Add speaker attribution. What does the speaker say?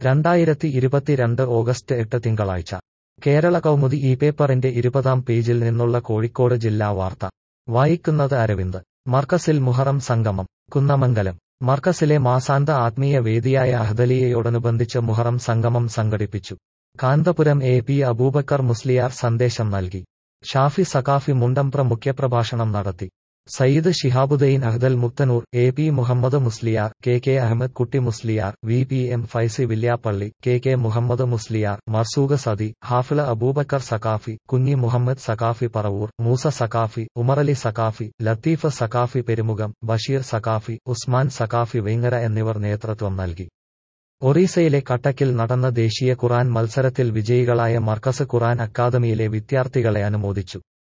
Speaker 1: രണ്ടായിരത്തി ഇരുപത്തിരണ്ട് ഓഗസ്റ്റ് എട്ട് തിങ്കളാഴ്ച കേരള കൗമുദി ഈ പേപ്പറിന്റെ ഇരുപതാം പേജിൽ നിന്നുള്ള കോഴിക്കോട് ജില്ലാ വാർത്ത വായിക്കുന്നത് അരവിന്ദ് മർക്കസിൽ മുഹറം സംഗമം കുന്നമംഗലം മർക്കസിലെ മാസാന്ത ആത്മീയ വേദിയായ അഹ്ദലിയയോടനുബന്ധിച്ച് മുഹറം സംഗമം സംഘടിപ്പിച്ചു കാന്തപുരം എ പി അബൂബക്കർ മുസ്ലിയാർ സന്ദേശം നൽകി ഷാഫി സഖാഫി മുണ്ടംപ്ര മുഖ്യപ്രഭാഷണം നടത്തി Sayyid Shihabuddin Ahdal Mukthanoor A P Muhammad Musliyar K K Ahmad Kutty Musliyar V P M Faizy Villiappally K K Muhammad Musliyar Marzooq Sadi Hafiz Aboobacker Saqafi Kunhi Muhammad Saqafi Paravur Musa Saqafi Umarali Saqafi Latheef Saqafi Perumukham Basheer Saqafi Usman Saqafi Vengara എന്നിവർ നേതൃത്വം നൽകി ഒറീസയിലെ കട്ടക്കിൽ നടന്ന ദേശീയ ഖുറാൻ മത്സരത്തിൽ വിജയികളായ മർക്കസ് ഖുറാൻ അക്കാദമിയിലെ വിദ്യാർത്ഥികളെ അനുമോദിച്ചു